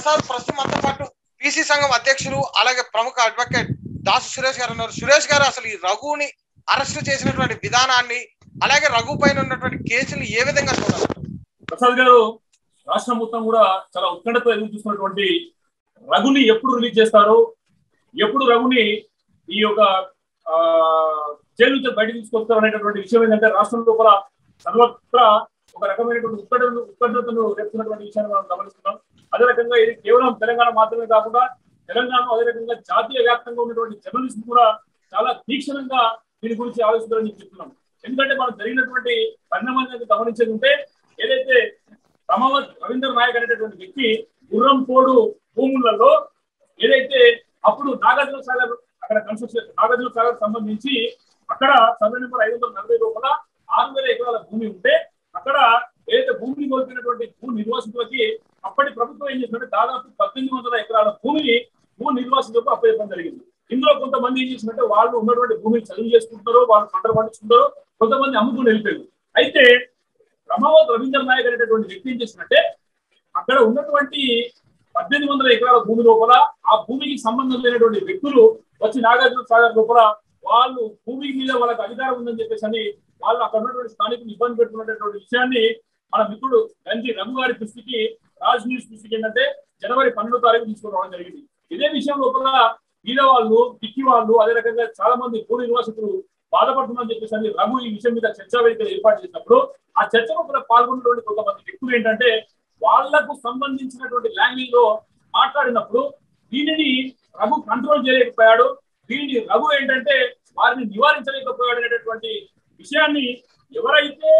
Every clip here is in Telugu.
సార్ ప్రస్తుతం మనతో పాటు బీసీ సంఘం అధ్యక్షులు అలాగే ప్రముఖ అడ్వకేట్ దాసు సురేష్ గారు ఉన్నారు సురేష్ గారు అసలు ఈ రఘుని అరెస్ట్ చేసినటువంటి విధానాన్ని అలాగే రఘు పైన ఉన్నటువంటి కేసులు ఏ విధంగా చూడాలి ప్రసాద్ గారు రాష్ట్రం మొత్తం కూడా చాలా ఉత్కంఠతో ఎదురు చూస్తున్నటువంటి రఘుని ఎప్పుడు రిలీజ్ చేస్తారు ఎప్పుడు రఘుని ఈ యొక్క ఆ, జైలు నుంచి బయట తీసుకొస్తారు అనేటటువంటి విషయం ఏంటంటే రాష్ట్రం లోపల సర్వత్రా ఒక రకమైనటువంటి ఉత్కంఠను ఉత్కంఠతను రేపుతున్నటువంటి విషయాన్ని మనం గమనిస్తున్నాం అదే రకంగా ఇది కేవలం తెలంగాణ మాత్రమే కాకుండా తెలంగాణలో అదే రకంగా జాతీయ వ్యాప్తంగా ఉన్నటువంటి జర్నలిస్ట్ కూడా చాలా తీక్షణంగా దీని గురించి ఆలోచిస్తారని నేను చెప్తున్నాం ఎందుకంటే మనం జరిగినటువంటి పరిణామాన్ని గమనించేది ఉంటే ఏదైతే రమావత్ రవీంద్ర నాయక్ అనేటటువంటి వ్యక్తి గుర్రంపోడు భూములలో ఏదైతే అప్పుడు నాగార్జున సాగర్ అక్కడ కన్స్ట్రక్షన్ నాగార్జున సాగర్ సంబంధించి అక్కడ సర్వే నెంబర్ ఐదు వందల నలభై లోపల ఆరు వేల ఎకరాల భూమి ఉంటే అక్కడ ఏదైతే భూమిని కోల్పోయినటువంటి భూ నిర్వాసితులకి అప్పటి ప్రభుత్వం ఏం చేసిందంటే దాదాపు పద్దెనిమిది వందల ఎకరాల భూమిని భూ నిర్వాసితులకు అప్పచెప్పడం జరిగింది ఇందులో కొంతమంది ఏం చేసిందంటే వాళ్ళు ఉన్నటువంటి భూమిని చదువు చేసుకుంటారు వాళ్ళు పంటలు పండించుకుంటారు కొంతమంది అమ్ముకుని వెళ్ళిపోయారు అయితే రమావత్ రవీంద్ర నాయక్ అనేటటువంటి వ్యక్తి ఏం చేసినట్టే అక్కడ ఉన్నటువంటి పద్దెనిమిది వందల ఎకరాల భూమి లోపల ఆ భూమికి సంబంధం లేనటువంటి వ్యక్తులు వచ్చి నాగార్జున సాగర్ లోపల వాళ్ళు భూమి మీద వాళ్ళకి అధికారం ఉందని చెప్పేసి అని వాళ్ళు అక్కడ ఉన్నటువంటి స్థానికులు ఇబ్బంది పెట్టుకున్నటువంటి విషయాన్ని మన మిత్రుడు గంజి రఘు గారి దృష్టికి రాజ్ న్యూస్ దృష్టికి ఏంటంటే జనవరి పన్నెండో తారీఖు తీసుకురావడం జరిగింది ఇదే విషయం లోపల మీద వాళ్ళు టిక్కి వాళ్ళు అదే రకంగా చాలా మంది భూ నిర్వాసితులు బాధపడుతుందని చెప్పేసి అని రఘు ఈ విషయం మీద చర్చా వేదికలు ఏర్పాటు చేసినప్పుడు ఆ చర్చలో కూడా పాల్గొన్నటువంటి కొంతమంది వ్యక్తులు ఏంటంటే వాళ్లకు సంబంధించినటువంటి లాంగ్వేజ్ లో మాట్లాడినప్పుడు దీనిని రఘు కంట్రోల్ చేయలేకపోయాడు దీనిని రఘు ఏంటంటే వారిని నివారించలేకపోయాడు అనేటటువంటి విషయాన్ని ఎవరైతే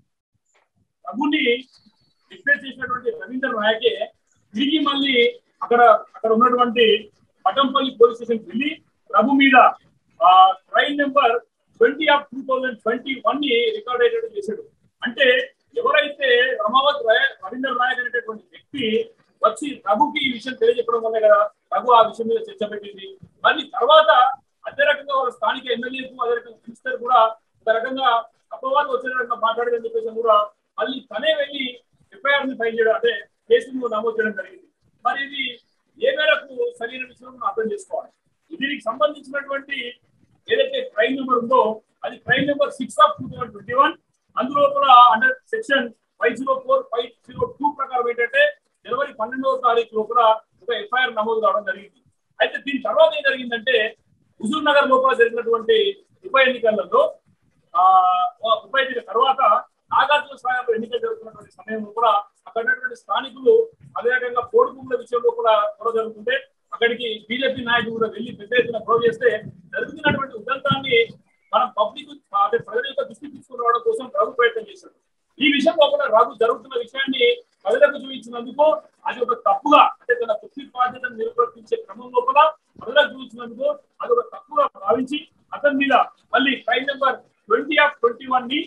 రఘుని రిక్వెస్ట్ చేసినటువంటి రవీంద్ర నాయకే తిరిగి మళ్ళీ అక్కడ అక్కడ ఉన్నటువంటి పటంపల్లి పోలీస్ స్టేషన్ వెళ్ళి రఘు మీద train number twenty of two thousand twenty one ని రికార్డ్ అయ్యేటట్టు చేశాడు అంటే ఎవరైతే రమావత్ రాయ- రవీంద్ర నాయక్ అనేటటువంటి వ్యక్తి వచ్చి రఘుకి ఈ విషయం తెలియజెప్పడం వల్లే కదా రఘు ఆ విషయం మీద చర్చ పెట్టింది మళ్ళీ తర్వాత అదే రకంగా వాళ్ళ స్థానిక ఎమ్మెల్యేకు అదే రకంగా మినిస్టర్ కూడా ఒక రకంగా అపవాదం వచ్చే రకంగా మాట్లాడదని చెప్పేసి కూడా మళ్ళీ తనే వెళ్ళి ఎఫ్ఐఆర్ ని ఫైల్ చేయడం అంటే కేసును నమోదు చేయడం జరిగింది మరి ఇది ఏ మేరకు సరైన విషయం మనం అర్థం చేసుకోవాలి దీనికి సంబంధించినటువంటి ఏదైతే క్రైమ్ నెంబర్ ఉందో అది crime number six of two thousand twenty one అందులోపల under section five zero four five zero two ప్రకారం ఏంటంటే జనవరి పన్నెండవ తారీఖు లోపల ఒక ఎఫ్ఐఆర్ నమోదు కావడం జరిగింది అయితే దీని తర్వాత ఏం జరిగిందంటే హుజూర్ నగర్ లోపల జరిగినటువంటి ఉప ఎన్నికలలో ఆ ఉప ఎన్నిక తర్వాత నాగార్జున సాగర్ ఎన్నికలు జరుగుతున్నటువంటి సమయంలో కూడా అక్కడ ఉన్నటువంటి స్థానికులు అదే రకంగా పోడు భూముల విషయంలో కూడా గొడవ జరుగుతుంటే అక్కడికి బీజేపీ నాయకులు కూడా వెళ్ళి పెద్ద ఎత్తున గొడవ చేస్తే జరుగుతున్నటువంటి ఉదంతాన్ని మనం పబ్లిక్ అంటే ప్రజల యొక్క దృష్టికి తీసుకుని రావడం కోసం రఘు ప్రయత్నం చేశాడు ఈ విషయం లోపల రఘు జరుగుతున్న విషయాన్ని ప్రజలకు చూపించినందుకు అది ఒక తప్పుగా అంటే తన వృత్తి బాధ్యతను నిర్వర్తించే క్రమం లోపల ప్రజలకు చూపించినందుకు అది ఒక తప్పుగా భావించి అతని మీద మళ్ళీ crime number twenty of twenty one ని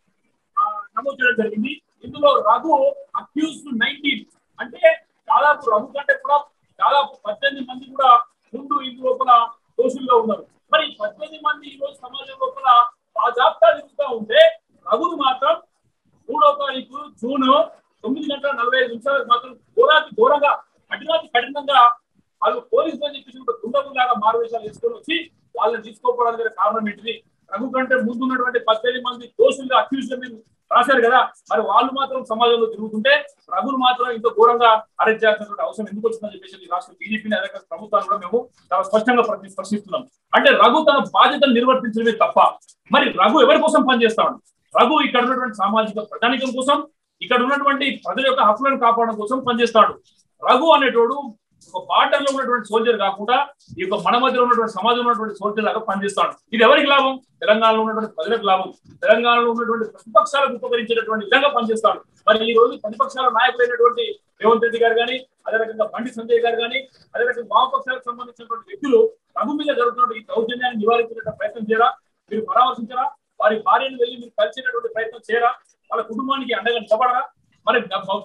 ఆ, నమోదు చేయడం జరిగింది ఇందులో రఘు అక్యూజ్ నైన్టీన్ అంటే దాదాపు రఘు కంటే కూడా దాదాపు పద్దెనిమిది మంది కూడా ముందు ఇందు లోపల దోషులుగా ఉన్నారు మరి ఈ పద్దెనిమిది మంది ఈ రోజు సమాజం లోపల ఆ జాబితా తిరుగుతూ ఉంటే రఘును మాత్రం మూడవ తారీఖు జూన్ తొమ్మిది గంటల నలభై ఐదు నిమిషాలకు మాత్రం ఘోరాతి ఘోరంగా కఠినాతి కఠినంగా వాళ్ళు పోలీసులు అని చెప్పేసి ఒక దుండగులాగా మారువేషాలు వేసుకొని వచ్చి వాళ్ళని తీసుకోకపోవడానికి గల కారణం ఏంటిది రఘు కంటే ముందు ఉన్నటువంటి పద్దెనిమిది మంది దోషులుగా అక్యూజ్ మీరు రాశారు కదా మరి వాళ్ళు మాత్రం సమాజంలో తిరుగుతుంటే రఘును మాత్రం ఇంత ఘోరంగా అరెస్ట్ చేయాల్సినటువంటి అవసరం ఎందుకు వచ్చిందని చెప్పేసి ఈ రాష్ట్ర బీజేపీని అదే కాక ప్రభుత్వాన్ని కూడా మేము చాలా స్పష్టంగా ప్రశ్ని- ప్రశ్నిస్తున్నాం అంటే రఘు తన బాధ్యతను నిర్వర్తించడమే తప్ప మరి రఘు ఎవరి కోసం పనిచేస్తాడు రఘు ఇక్కడ ఉన్నటువంటి సామాజిక ప్రజానికం కోసం ఇక్కడ ఉన్నటువంటి ప్రజల యొక్క హక్కులను కాపాడడం కోసం పనిచేస్తాడు రఘు అనేటోడు ఒక బార్డర్ లో ఉన్నటువంటి సోల్జర్ కాకుండా ఈ యొక్క మన మధ్యలో ఉన్నటువంటి సమాజంలో ఉన్నటువంటి సోల్జర్ లాగా పనిచేస్తాడు ఇది ఎవరికి లాభం తెలంగాణలో ఉన్నటువంటి ప్రజలకు లాభం తెలంగాణలో ఉన్నటువంటి ప్రతిపక్షాలకు ఉపకరించేటటువంటి విధంగా పనిచేస్తాడు మరి ఈ రోజు ప్రతిపక్షాల నాయకులైనటువంటి రేవంత్ రెడ్డి గారు కానీ అదే రకంగా బండి సంజయ్ గారు కానీ అదే రకంగా వామపక్షాలకు సంబంధించినటువంటి వ్యక్తులు రఘు మీద జరుగుతున్న ఈ దౌర్జన్యాన్ని నివారించేట ప్రయత్నం చేయరా మీరు పరామర్శించరా వారి భార్యను వెళ్ళి మీరు కలిసేటటువంటి ప్రయత్నం చేయరా వాళ్ళ కుటుంబానికి అండగా నిలబడరా మరి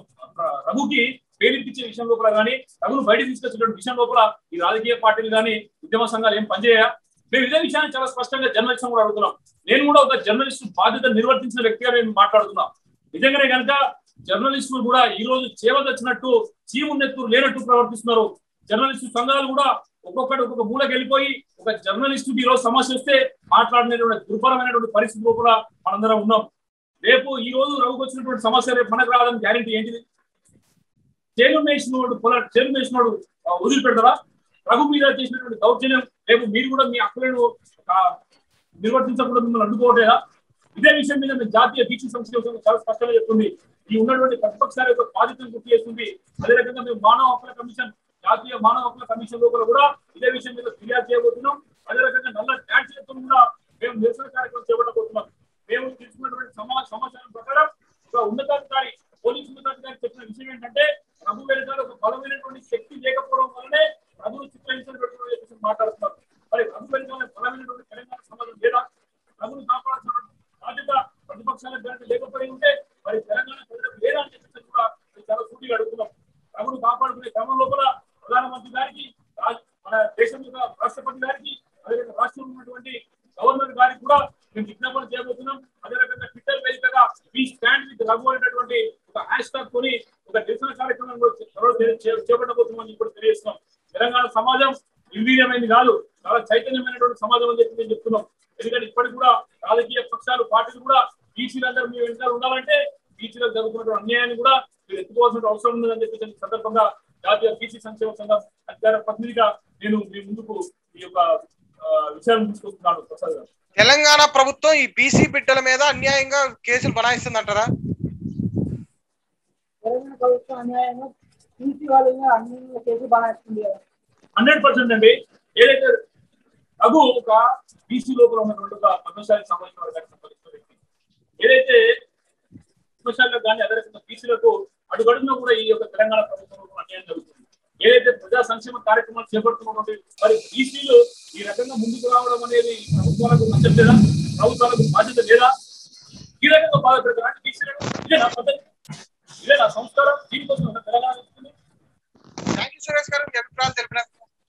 రఘుకి పేరెత్తించే విషయం లోపల కానీ రఘును బయట తీసుకొచ్చేటువంటి విషయం లోపల ఈ రాజకీయ పార్టీలు కానీ ఉద్యమ సంఘాలు ఏం పనిచేయా మేము ఇదే విషయాన్ని చాలా స్పష్టంగా జర్నలిస్ట్ కూడా అడుగుతున్నాం నేను కూడా ఒక జర్నలిస్ట్ బాధ్యత నిర్వర్తించిన వ్యక్తిగా నేను మాట్లాడుతున్నా నిజంగానే కనుక జర్నలిస్టులు కూడా ఈ రోజు చేవదచ్చినట్టు చీమున్నెత్తు లేనట్టు ప్రవర్తిస్తున్నారు జర్నలిస్టు సంఘాలు కూడా ఒక్కొక్కటి ఒక్కొక్క మూలకి వెళ్ళిపోయి ఒక జర్నలిస్టు ఈ రోజు సమస్య వస్తే మాట్లాడినటువంటి దుర్భరమైనటువంటి పరిస్థితిలో కూడా మనందరం ఉన్నాం రేపు ఈ రోజు రఘుకు వచ్చినటువంటి సమస్య రేపు మనకు రావడానికి గ్యారెంటీ ఏంటిది చేను మేసినోడు పొల చేను మేసినోడు ఆ, వదిలిపెడతారా రఘు మీద చేసినటువంటి దౌర్జన్యం రేపు మీరు కూడా మీ హక్కులను ఆ, నిర్వర్తించకుండా మిమ్మల్ని అడ్డుకోవట్లేదా ఇదే విషయం మీద మేము జాతీయ బీసీ సంస్థ చాలా స్పష్టంగా చెప్తుంది ఈ ఉన్నటువంటి ప్రతిపక్షాల యొక్క బాధ్యతను గుర్తు చేస్తుంది అదే రకంగా మేము మానవ హక్కుల కమిషన్ జాతీయ మానవ హక్కుల కమిషన్ లోపల కూడా ఇదే విషయం మీద ఫిర్యాదు చేయబోతున్నాం అదే రకంగా నల్ల ట్యాక్సీలతో కూడా మేము నిరసన కార్యక్రమం చేపట్టబోతున్నాం మేము తీసుకున్నటువంటి సమా సమాచారం ప్రకారం ఒక ఉన్నతాధికారి పోలీసు ఉన్నతాధికారి చెప్పిన విషయం ఏంటంటే ప్రభు వెనుకాల ఒక బలమైనటువంటి శక్తి లేకపోవడం వల్లనే ప్రభుత్వ చిత్రహింసలు మాట్లాడుతున్నారు మరి ప్రభు వెనుకాల బలమైనటువంటి తెలంగాణ సమాజం లేదా ప్రభుత్వం కాపాడాల్సిన బాధ్యత ప్రతిపక్షాలకు కనుక లేకపోయి ఉంటే మరి తెలంగాణ ప్రజలకు లేదా అని చెప్పేసి కూడా మేము చాలా సూటిగా అడుగుతున్నాం ప్రభుత్వం కాపాడుకునే క్రమం లోపల ప్రధానమంత్రి గారికి రాజ్- మన దేశం యొక్క రాష్ట్రపతి గారికి అదేవిధంగా రాష్ట్రంలో ఉన్నటువంటి గవర్నర్ గారికి కూడా మేము విజ్ఞాపన చేయబోతున్నాం అదే రకంగా ట్విట్టర్ వేదికగా ఈ స్టాండ్ విత్ రఘు అనేటటువంటి ఒక హ్యాష్ ట్యాగ్ కొని ఒక నిరసన కార్యక్రమం కూడా త్వరలో చే- చే- చేపట్టబోతున్నామని ఇప్పుడు తెలియజేస్తున్నాం తెలంగాణ సమాజం నిర్వీర్యమైంది కాదు చాలా చైతన్యమైనటువంటి సమాజం అని చెప్పి మేము చెప్తున్నాం ఎందుకంటే ఇప్పటికి కూడా రాజకీయ పక్షాలు పార్టీలు కూడా బీసీలందరూ మీ వెంట ఉండాలంటే బీసీలకు జరుగుతున్నటువంటి అన్యాయాన్ని కూడా మీరు ఎత్తుకోవాల్సిన అవసరం ఉందని చెప్పి ఈ సందర్భంగా జాతీయ బీసీ సంక్షేమ సంఘం అధికార ప్రతినిధిగా నేను మీ ముందుకు ఈ యొక్క ఆ, విషయాన్ని తీసుకొస్తున్నాను ప్రసాద్ గారు తెలంగాణ ప్రభుత్వం ఈ బీసీ బిడ్డల మీద అన్యాయంగా కేసులు బనాయిస్తుంది అంటారా తెలంగాణ ప్రభుత్వం అన్యాయంగా తీసి వాళ్ళని అన్ని కేసులు బాగా హండ్రెడ్ పర్సెంట్ అండి ఏదైతే రఘు ఒక బీసీ లోపల ఉన్నటువంటి ఒక పద్మశాలికి సంబంధించిన వర్గానికి సంబంధించిన వ్యక్తి ఏదైతే పద్మశాలకు కానీ అదే రకంగా బీసీలకు అడుగడుగునా కూడా ఈ యొక్క తెలంగాణ ప్రభుత్వంలో అన్యాయం జరుగుతుంది ఏదైతే ప్రజా సంక్షేమ కార్యక్రమాలు చేపడుతున్నటువంటి మరి బీసీలు ఈ రకంగా ముందుకు రావడం అనేది ఈ ప్రభుత్వాలకు నచ్చం లేదా ప్రభుత్వాలకు బాధ్యత లేదా ఈ రకంగా బాధపెడతారు అంటే బీసీలకు ఇదే నా పద్ధతి ఇదే నా సంస్కారం దీనికోసం తెలంగాణ వస్తుంది థ్యాంక్ యూ సురేష్ గారు మీ అభిప్రాయాలు తెలిపినందుకు